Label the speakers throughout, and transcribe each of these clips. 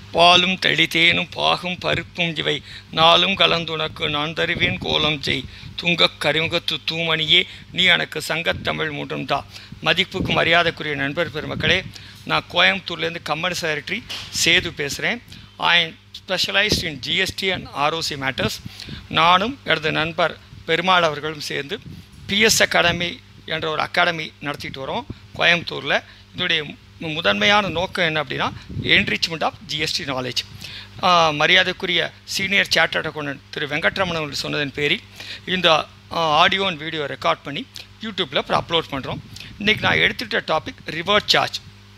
Speaker 1: பாலும் தெளித்தேனும் பாகும் பருப்பும் இவை நாளும் கலந்துனக்கு நான் தருவேன் கோலம் செய் துங்கக் கரிமுகத்து தூமணியே நீ எனக்கு சங்கத்தமிழ் மூன்றும் தா மதிப்புக்கு மரியாதைக்குரிய நண்பர் பெருமக்களே நான் கோயம்புத்தூர்லேருந்து கம்பெனி செக்ரட்டரி சேது பேசுகிறேன் I specialised in GST and ROC matters நானும் எனது நண்பர் பெருமாள் அவர்களும் சேர்ந்து பிஎஸ் அகாடமி என்ற ஒரு அகாடமி நடத்திட்டு வரோம் கோயம்புத்தூரில் இதனுடைய மு- முதன்மையான நோக்கம் என்ன அப்படின்னா என்ரிச்மெண்ட் ஆஃப் ஜிஎஸ்டி நாலேஜ் மரியாதைக்குரிய senior chartered accountant Thiru Venkatramanan அவர்கள் சொன்னதன் பேரில் இந்த ஆடியோ அண்ட் வீடியோ ரெக்கார்ட் பண்ணி யூடியூப்பில் அப்புறம் அப்லோட் பண்ணுறோம் இன்றைக்கி நான் எடுத்துகிட்ட டாபிக் ரிவர்ஸ் சார்ஜ்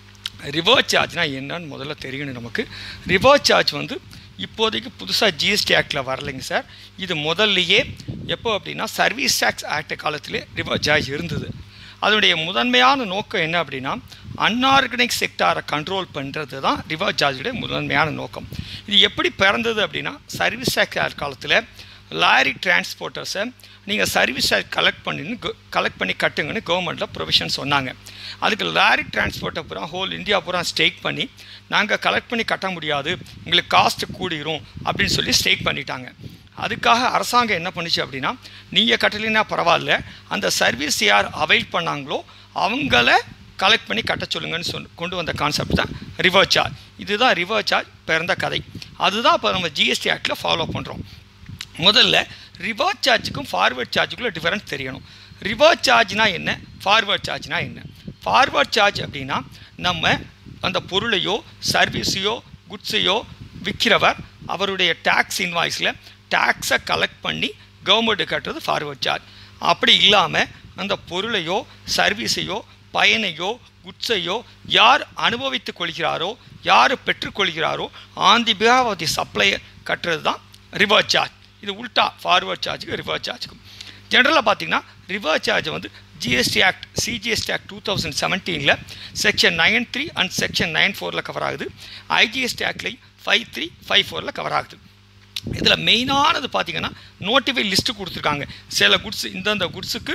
Speaker 1: ரிவர்ஸ் சார்ஜ்னா என்னன்னு முதல்ல தெரியணும் நமக்கு ரிவர்ஸ் சார்ஜ் வந்து இப்போதைக்கு புதுசாக ஜிஎஸ்டி ஆக்டில் வரலைங்க சார் இது முதல்லையே எப்போ அப்படின்னா சர்வீஸ் டேக்ஸ் ஆக்ட் காலத்திலே ரிவர்ஸ் சார்ஜ் இருந்தது அதனுடைய முதன்மையான நோக்கம் என்ன அப்படின்னா அன்ஆர்கனைஸ் செக்டாரை கண்ட்ரோல் பண்ணுறது தான் ரிவர்ஸ் சார்ஜுடைய முதன்மையான நோக்கம் இது எப்படி பிறந்தது அப்படின்னா சர்வீஸ் டேக்ஸ் ஆக்ட் காலத்தில் லாரி டிரான்ஸ்போர்ட்டர்ஸை நீங்கள் சர்வீஸ் டேக்ஸ் கலெக்ட் பண்ணி கலெக்ட் பண்ணி கட்டுங்கன்னு கவர்மெண்ட்டில் ப்ரொவிஷன் சொன்னாங்க அதுக்கு லாரி டிரான்ஸ்போர்ட்டை பூரா ஹோல் இந்தியா பூரா ஸ்டேக் பண்ணி நாங்கள் கலெக்ட் பண்ணி கட்ட முடியாது எங்களுக்கு காஸ்ட் கூடிரும் அப்படின்னு சொல்லி ஸ்டேக் பண்ணிட்டாங்க அதுக்காக அரசாங்கம் என்ன பண்ணுச்சு அப்படின்னா நீங்கள் கட்டலைன்னா பரவாயில்ல அந்த சர்வீஸ் யார் அவைல் பண்ணாங்களோ அவங்கள கலெக்ட் பண்ணி கட்ட சொல்லுங்கன்னு சொல் கொண்டு வந்த கான்செப்ட் தான் ரிவர்ஸ் சார்ஜ் இதுதான் ரிவர்ஸ் சார்ஜ் பிறந்த கதை அதுதான் இப்போ நம்ம ஜிஎஸ்டி ஆக்டில் ஃபாலோ பண்ணுறோம் முதல்ல ரிவர்ஸ் சார்ஜுக்கும் ஃபார்வர்ட் சார்ஜுக்குள்ள டிஃபரன்ஸ் தெரியணும் ரிவர்ஸ் சார்ஜ்னா என்ன ஃபார்வர்ட் சார்ஜ்னா என்ன ஃபார்வர்ட் சார்ஜ் அப்படின்னா நம்ம அந்த பொருளையோ சர்வீஸையோ குட்ஸையோ விற்கிறவர் அவருடைய டேக்ஸ் இன்வாய்ஸில் டேக்ஸை கலெக்ட் பண்ணி கவர்மெண்ட்டு கட்டுறது ஃபார்வர்ட் சார்ஜ் அப்படி இல்லாமல் அந்த பொருளையோ சர்வீஸையோ பயனையோ குட்ஸையோ யார் அனுபவித்துக் கொள்கிறாரோ யார் பெற்றுக்கொள்கிறாரோ on the behalf of the supplier கட்டுறது தான் ரிவர்ஸ் சார்ஜ் இது உல்டா ஃபார்வர்ட் சார்ஜுக்கு ரிவர்ஸ் சார்ஜுக்கும் ஜென்ரலாக பார்த்தீங்கன்னா ரிவர்ஸ் சார்ஜ் வந்து GST act CGST act two thousand செவன்டீனில் section nine three and section nine ஃபோரில் கவர் ஆகுது ஐஜிஎஸ்டி ஆக்ட்லேயும் ஃபைவ் த்ரீ ஃபைவ் ஃபோரில் கவர் ஆகுது இதில் மெயினானது பார்த்தீங்கன்னா நோட்டிஃபை லிஸ்ட்டு கொடுத்துருக்காங்க சில குட்ஸ் இந்தந்த குட்ஸுக்கு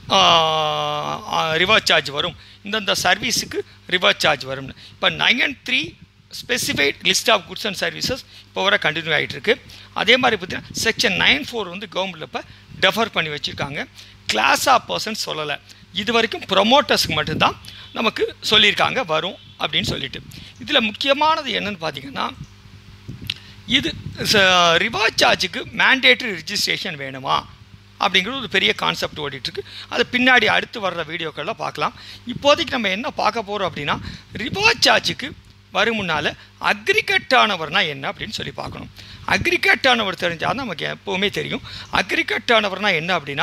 Speaker 1: ரிவர்ஸ் சார்ஜ் வரும் இந்தந்த சர்வீஸுக்கு ரிவர்ஸ் சார்ஜ் வரும்னு இப்போ nine three specified list of goods and services இப்போ வர கண்டினியூ ஆகிட்டு இருக்கு அதே மாதிரி பார்த்தீங்கன்னா செக்ஷன் நைன் ஃபோர் வந்து கவர்மெண்ட்டில் இப்போ டெஃபர் பண்ணி வச்சுருக்காங்க கிளாஸ் ஆஃப் பர்சன் சொல்லலை இது வரைக்கும் ப்ரொமோட்டர்ஸ்க்கு மட்டும்தான் நமக்கு சொல்லியிருக்காங்க வரும் அப்படின்னு சொல்லிட்டு இதில் முக்கியமானது என்னன்னு பார்த்தீங்கன்னா இது ரிவர்ஸ் சார்ஜுக்கு மேண்டேட்ரி ரிஜிஸ்ட்ரேஷன் வேணுமா அப்படிங்கிறது ஒரு பெரிய கான்செப்ட் ஓடிட்டுருக்கு அது பின்னாடி அடுத்து வர்ற வீடியோக்களில் பார்க்கலாம் இப்போதைக்கு நம்ம என்ன பார்க்க போகிறோம் அப்படின்னா ரிவர்ஸ் சார்ஜுக்கு வரும் முன்னால் அக்ரிகட் ஆனவர்னா என்ன அப்படின்னு சொல்லி பார்க்கணும் அக்ரிகட் ஆனவர் தெரிஞ்சால் நமக்கு எப்போவுமே தெரியும் அக்ரிகட் ஆனவர்னா என்ன அப்படின்னா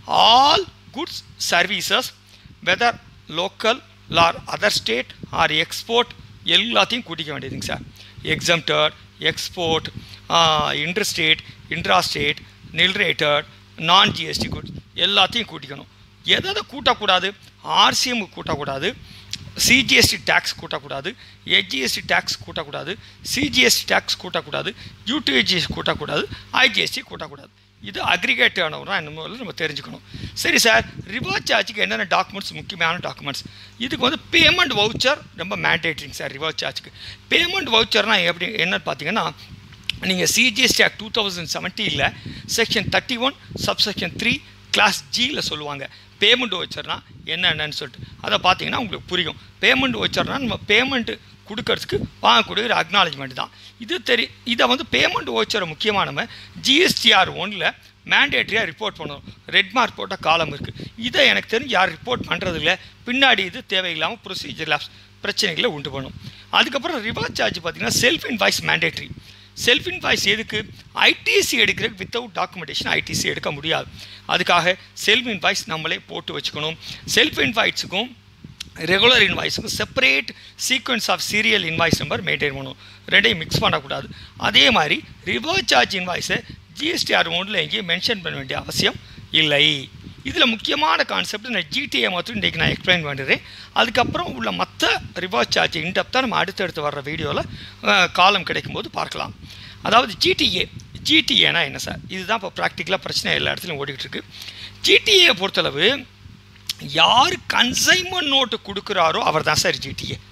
Speaker 1: all goods services whether local or other state or export எல்லாத்தையும் கூட்டிக்க வேண்டியதுங்க sir exempted export interstate intrastate nil rated non GST goods எல்லாத்தையும் கூட்டிக்கணும் எதை எதை கூட்டக்கூடாது ஆர்சிஎம் கூட்டக்கூடாது சிஜிஎஸ்டி டேக்ஸ் கூட்டக்கூடாது ஹெச்ஜிஎஸ்டி டேக்ஸ் கூட்டக்கூடாது சிஜிஎஸ்டி டேக்ஸ் கூட்டக்கூடாது யூடிஐஜிஎஸ் கூட்டக்கூடாது ஐஜிஎஸ்டி கூட்டக்கூடாது இது அக்ரிகேட் ஆனவர்னா என்ன முதல்ல நம்ம தெரிஞ்சுக்கணும் சரி சார் ரிவர்ஸ் சார்ஜுக்கு என்னென்ன டாக்குமெண்ட்ஸ் முக்கியமான டாக்குமெண்ட்ஸ் இதுக்கு வந்து பேமெண்ட் வவுச்சர் ரொம்ப மேண்டேட்ரிங் சார் ரிவர்ஸ் சார்ஜுக்கு பேமெண்ட் வவுச்சர்னால் எப்படி என்னன்னு பார்த்தீங்கன்னா நீங்கள் சிஜிஎஸ்டி ஆக்ட் டூ தௌசண்ட் செவன்டீனில் section thirty one subsection three clause ஜியில் சொல்லுவாங்க பேமெண்ட் வச்சர்னா என்னென்னு சொல்லிட்டு அதை பார்த்தீங்கன்னா உங்களுக்கு புரியும் பேமெண்ட் வச்சர்னா நம்ம பேமெண்ட்டு கொடுக்கறதுக்கு வாங்கக்கூடிய ஒரு அக்னாலஜ்மெண்ட் தான் இது தெரி இதை வந்து பேமெண்ட் ஓச்சரை முக்கியமானவ ஜிஎஸ்டிஆர் ஒன்றில் மேண்டேட்ரியாக ரிப்போர்ட் பண்ணணும் ரெட் மார்க் போட்ட காலம் இருக்குது இதை எனக்கு தெரிஞ்சு யார் ரிப்போர்ட் பண்ணுறதில்ல பின்னாடி இது தேவையில்லாமல் ப்ரொசீஜர் லேப்ஸ் பிரச்சனைகளை உண்டு பண்ணும் அதுக்கப்புறம் ரிவர்ஸ் சார்ஜ் பார்த்தீங்கன்னா self invoice mandatory self invoice எதுக்கு ஐடிசி எடுக்கிறதுக்கு வித்தவுட் டாக்குமெண்டேஷன் ஐடிசி எடுக்க முடியாது அதுக்காக செல்ஃப் இன்வாய்ஸ் நம்மளே போட்டு வச்சுக்கணும் செல்ஃப் இன்வாய்ஸுக்கும் ரெகுலர் இன்வாய்ஸுக்கும் separate sequence of serial invoice number maintain பண்ணணும் ரெண்டையும் மிக்ஸ் பண்ணக்கூடாது அதே மாதிரி ரிவர்ஸ் சார்ஜ் இன்வாய்ஸை ஜிஎஸ்டிஆர் ஒன்றில் எங்கேயும் மென்ஷன் பண்ண வேண்டிய அவசியம் இல்லை இதில் முக்கியமான கான்செப்ட் நான் ஜிடிஏ மாத்திரம் இன்றைக்கி நான் எக்ஸ்பிளைன் பண்ணுறேன் அதுக்கப்புறம் உள்ள மற்ற ரிவர்ஸ் சார்ஜ் இன்டெப்த்தாக நம்ம அடுத்தடுத்து வர்ற வீடியோவில் காலம் கிடைக்கும்போது பார்க்கலாம் அதாவது ஜிடிஏ ஜிடிஏனா என்ன சார் இதுதான் இப்போ ப்ராக்டிக்கலாக பிரச்சனை எல்லா இடத்துலையும் ஓடிக்கிட்டு இருக்கு ஜிடிஏ பொறுத்தளவு யார் கன்சைன்மெண்ட் நோட்டு கொடுக்குறாரோ அவர் தான் சார் ஜிடிஏ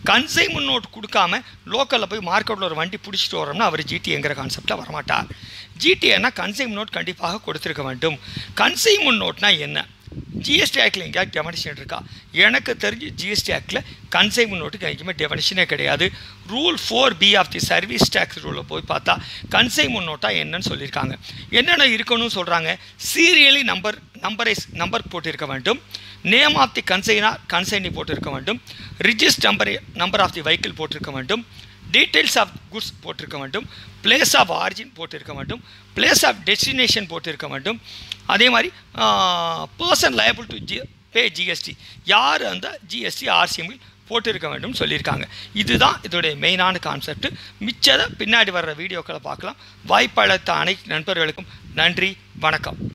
Speaker 1: கன்சைமன் நோட் கொடுக்காம லோக்கலில் போய் மார்க்கெட்டில் ஒரு வண்டி பிடிச்சிட்டு வரோம்னா அவர் ஜிடிங்கிற கான்செப்டில் வரமாட்டார் ஜிடிஏனா கன்சைமன் நோட் கண்டிப்பாக கொடுத்துருக்க வேண்டும் கன்சைமன் நோட்னா என்ன ஜிஎஸ்டி ஆக்டில் எங்கேயாவது டெஃபனிஷன் இருக்கா எனக்கு தெரிஞ்சு ஜிஎஸ்டி ஆக்டில் கன்சைமர் நோட்டுக்கு எங்கேயுமே டெஃபனிஷனே கிடையாது rule four B of the service tax ரூலில் போய் பார்த்தா கன்சைமர் நோட்டாக என்னன்னு சொல்லியிருக்காங்க என்னென்ன இருக்கணும்னு சொல்கிறாங்க சீரியலி நம்பர் நம்பரை நம்பர் போட்டிருக்க வேண்டும் name of the consignor consignee போட்டிருக்க வேண்டும் ரிஜிஸ்ட் நம்பரை நம்பர் ஆஃப் தி வெஹிக்கிள் போட்டிருக்க வேண்டும் டீட்டெயில்ஸ் ஆஃப் குட்ஸ் போட்டிருக்க வேண்டும் பிளேஸ் ஆஃப் ஆரிஜின் போட்டிருக்க வேண்டும் பிளேஸ் ஆஃப் டெஸ்டினேஷன் போட்டிருக்க வேண்டும் அதே மாதிரி person liable to G pay GST யார் அந்த ஜிஎஸ்டி ஆர்சிஎம்மில் போட்டிருக்க வேண்டும் சொல்லியிருக்காங்க இதுதான் இதோடைய மெயினான கான்செப்ட் மிச்சதை பின்னாடி வர்ற வீடியோக்களை பார்க்கலாம் வாய்ப்பளித்த அனைத்து நண்பர்களுக்கும் நன்றி வணக்கம்